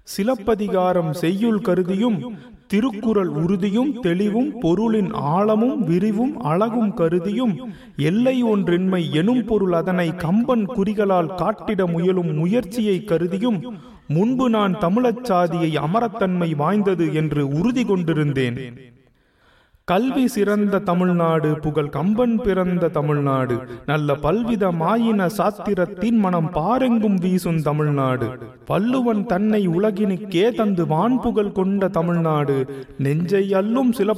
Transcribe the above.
சிலப்பதிகாரம் செய்யுள் கருதியும் திருக்குறள் உறுதியும் தெளிவும் பொருளின் ஆழமும் விரிவும் அழகும் கருதியும் எல்லை ஒன்றின்மை எனும் பொருள் அதனை கம்பன் குறிகளால் காட்டிட முயலும் முயற்சியை கருதியும் முன்பு நான் தமிழச் சாதியை அமரத்தன்மை வாய்ந்தது என்று உறுதி கொண்டிருந்தேன் கல்வி சிறந்த தமிழ்நாடு புகழ் கம்பன் பிறந்த தமிழ்நாடு நல்ல பல்வித மாயின சாத்திரத்தின் மனம் பாரெங்கும் வீசும் தமிழ்நாடு வள்ளுவன் தன்னை உலகினுக்கே தந்து வான்புகழ் கொண்ட தமிழ்நாடு நெஞ்சை அல்லும் சில